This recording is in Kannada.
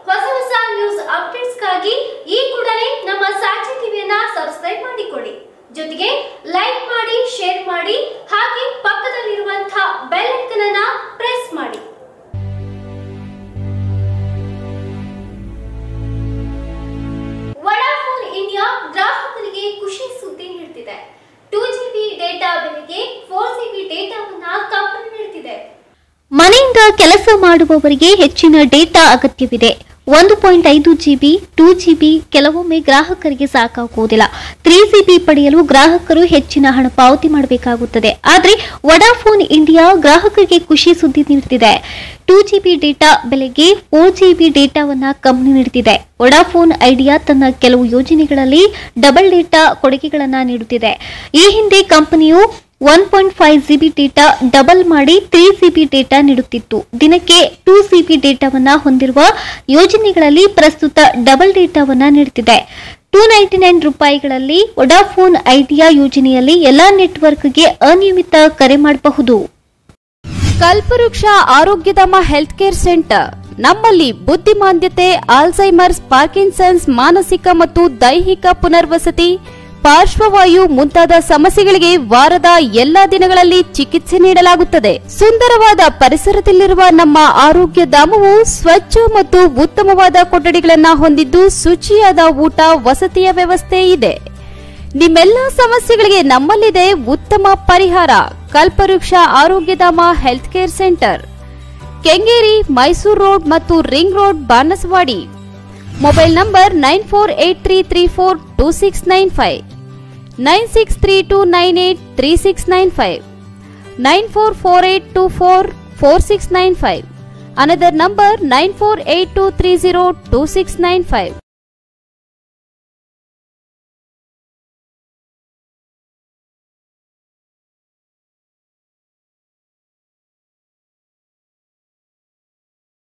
ಹೊಸ ಹೊಸ ನ್ಯೂಸ್ ಅಪ್ಡೇಟ್ಸ್ಗಾಗಿ ಈ ಕೂಡಲೇ ನಮ್ಮ ಸಾಕ್ಷಿ ಟಿವಿಯನ್ನ ಸಬ್ಸ್ಕ್ರೈಬ್ ಮಾಡಿಕೊಳ್ಳಿ ಜೊತೆಗೆ ಲೈಕ್ ಮಾಡಿ ಶೇರ್ ಮಾಡಿ ಹಾಗೆ ಪಕ್ಕದಲ್ಲಿರುವಂತಹ ಬೆಲ್ ಐಕನ್ ಅನ್ನ ಪ್ರೆಸ್ ಮಾಡಿ ವಡಾಫೋನ್ ಇಂಡಿಯಾ ಗ್ರಾಹಕರಿಗೆ ಖುಷಿ ಸುದ್ದಿ ನೀಡುತ್ತಿದೆ ಟೂ ಜಿಬಿ ಡೇಟಾ ಬೆಲೆಗೆ ಫೋರ್ ಜಿಬಿ ಡೇಟಾವನ್ನ ಕಂಪನಿ ನೀಡುತ್ತಿದೆ ಮನೆಯಿಂದ ಕೆಲಸ ಮಾಡುವವರಿಗೆ ಹೆಚ್ಚಿನ ಡೇಟಾ ಅಗತ್ಯವಿದೆ ಒಂದು ಪಾಯಿಂಟ್ ಐದು ಜಿಬಿ ಟೂ ಜಿಬಿ ಕೆಲವೊಮ್ಮೆ ಗ್ರಾಹಕರಿಗೆ ಸಾಕಾಗುವುದಿಲ್ಲ ತ್ರೀ ಜಿಬಿ ಪಡೆಯಲು ಗ್ರಾಹಕರು ಹೆಚ್ಚಿನ ಹಣ ಪಾವತಿ ಮಾಡಬೇಕಾಗುತ್ತದೆ ಆದರೆ ವಡಾಫೋನ್ ಇಂಡಿಯಾ ಗ್ರಾಹಕರಿಗೆ ಖುಷಿ ಸುದ್ದಿ ನೀಡುತ್ತಿದೆ ಟೂ ಜಿಬಿ ಡೇಟಾ ಬೆಲೆಗೆ ಫೋರ್ ಜಿಬಿ ಡೇಟಾವನ್ನ ಕಂಪನಿ ನೀಡುತ್ತಿದೆ ವಡಾಫೋನ್ ಐಡಿಯಾ ತನ್ನ ಕೆಲವು ಯೋಜನೆಗಳಲ್ಲಿ ಡಬಲ್ ಡೇಟಾ ಕೊಡುಗೆಗಳನ್ನು ನೀಡುತ್ತಿದೆ ಈ ಹಿಂದೆ ಕಂಪನಿಯು one point five GB data double ಮಾಡಿ ತ್ರೀ ಜಿಬಿ ಡೇಟಾ ನೀಡುತ್ತಿತ್ತು ದಿನಕ್ಕೆ ಟೂ ಜಿಬಿ ಡೇಟಾವನ್ನ ಹೊಂದಿರುವ ಯೋಜನೆಗಳಲ್ಲಿ ಪ್ರಸ್ತುತ ಡಬಲ್ ಡೇಟಾವನ್ನ ನೀಡುತ್ತಿದೆ ಟೂ ನೈಂಟಿ ನೈನ್ ರೂಪಾಯಿಗಳಲ್ಲಿ ವೊಡಾಫೋನ್ ಐಡಿಯಾ ಯೋಜನೆಯಲ್ಲಿ ಎಲ್ಲಾ ನೆಟ್ವರ್ಕ್ಗೆ ಅನಿಯಮಿತ ಕರೆ ಮಾಡಬಹುದು ಕಲ್ಪವೃಕ್ಷ ಆರೋಗ್ಯಧಾಮ ಹೆಲ್ತ್ ಕೇರ್ ಸೆಂಟರ್ ನಮ್ಮಲ್ಲಿ ಬುದ್ಧಿಮಾಂದ್ಯತೆ ಆಲ್ಝೈಮರ್ಸ್ ಪಾರ್ಕಿನ್ಸನ್ಸ್ ಮಾನಸಿಕ ಮತ್ತು ದೈಹಿಕ ಪುನರ್ವಸತಿ ಪಾರ್ಶ್ವವಾಯು ಮುಂತಾದ ಸಮಸ್ಯೆಗಳಿಗೆ ವಾರದ ಎಲ್ಲಾ ದಿನಗಳಲ್ಲಿ ಚಿಕಿತ್ಸೆ ನೀಡಲಾಗುತ್ತದೆ ಸುಂದರವಾದ ಪರಿಸರದಲ್ಲಿರುವ ನಮ್ಮ ಆರೋಗ್ಯ ಧಾಮವು ಸ್ವಚ್ಛ ಮತ್ತು ಉತ್ತಮವಾದ ಕೊಠಡಿಗಳನ್ನ ಹೊಂದಿದ್ದು ಶುಚಿಯಾದ ಊಟ ವಸತಿಯ ವ್ಯವಸ್ಥೆ ಇದೆ ನಿಮ್ಮೆಲ್ಲ ಸಮಸ್ಯೆಗಳಿಗೆ ನಮ್ಮಲ್ಲಿದೆ ಉತ್ತಮ ಪರಿಹಾರ Kalpavriksha Arogyadhama health care centre Kengeri Mysuru road ಮತ್ತು ring road Banaswadi mobile number nine four eight three three four two six nine five nine six three two nine eight three six nine five nine four four eight two four four six nine five another number nine four eight two three zero two six nine five